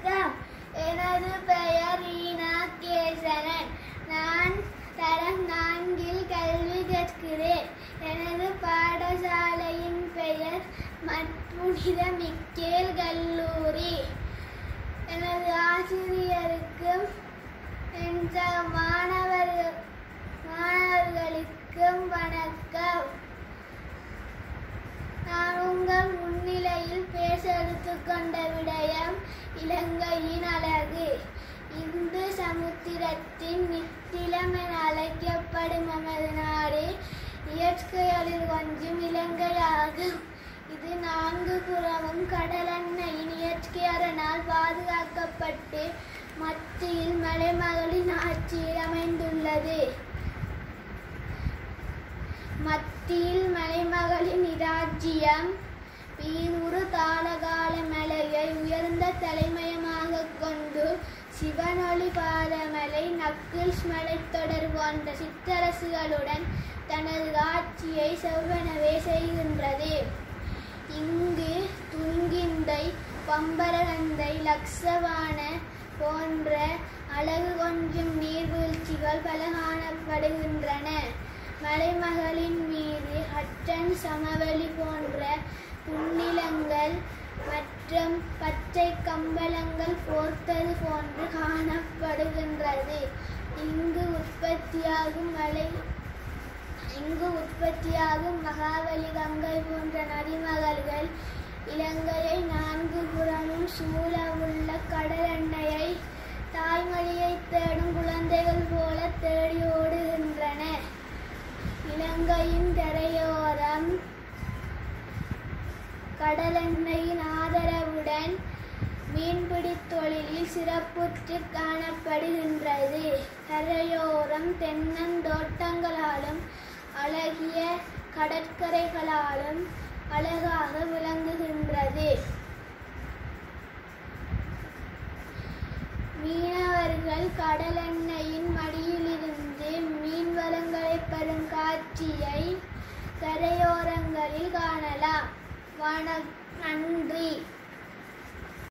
வணக்கம் எனது பெயர் ரீனா கேசவன் நான் தரம் நான்கில் கல்வி கற்கிறேன் எனது பாடசாலையின் பெயர் மட்புனித மிக்கேல் கல்லூரி எனது ஆசிரியருக்கும் என் சக மாணவர்கள் மாணவர்களுக்கும் வணக்கம் நான் உங்கள் முன்னிலையில் பேச எடுத்துக்கொண்ட விடயம் இலங்கையின் அழகு இந்து சமுத்திரத்தின் நித்திலம் என அழைக்கப்படும் நமது நாடு இயற்கைகளில் கொஞ்சம் இலங்கையாகும் இது நான்கு புறமும் கடலெண்ணெயின் இயற்கை அரணால் பாதுகாக்கப்பட்டு மத்தியில் மலைமகளின் ஆட்சியில் அமைந்துள்ளது மத்தியில் மலைமகளின் இராஜ்யம் பீரூரு தாளகால மலையை உயர்ந்த தலைமையமாக கொண்டு சிவனொளி பாதமலை நக்கிள்ஸ் மலைத்தொடர் போன்ற சிற்றரசுகளுடன் தனது ஆட்சியை செவ்வனவே செய்கின்றது இங்கு துங்கிந்தை பம்பரகந்தை லக்ஸவான போன்ற அழகு கொஞ்சும் நீர்வீழ்ச்சிகள் பல காணப்படுகின்றன மலைமகளின் மீது ஹட்டன் சமவெளி போன்ற புன்னிலங்கள் மற்றும் பச்சை கம்பளங்கள் போர்த்தது போன்று காணப்படுகின்றது இங்கு உற்பத்தியாகும் மலை இங்கு உற்பத்தியாகும் மகாவலி கங்கை போன்ற நதிமகள்கள் இலங்கையை நான்கு புறமும் சூழவுள்ள கடல் எண்ணெயை தாய்மொழியை தேடும் குழந்தைகள் போல தேடி ஓடுகின்றன இலங்கையின் கரையோரம் கடலெண்ணெயின் ஆதரவுடன் மீன்பிடித் தொழிலில் சிறப்புற்று காணப்படுகின்றது கரையோரம் தென்னந்தோட்டங்களாலும் அழகிய கடற்கரைகளாலும் அழகாக விளங்குகின்றது மீனவர்கள் கடலெண்ணெயின் மடியிலிருந்து மீன் வளங்களை பெறும் காட்சியை கரையோரங்களில் காணலாம் வணக் நன்றி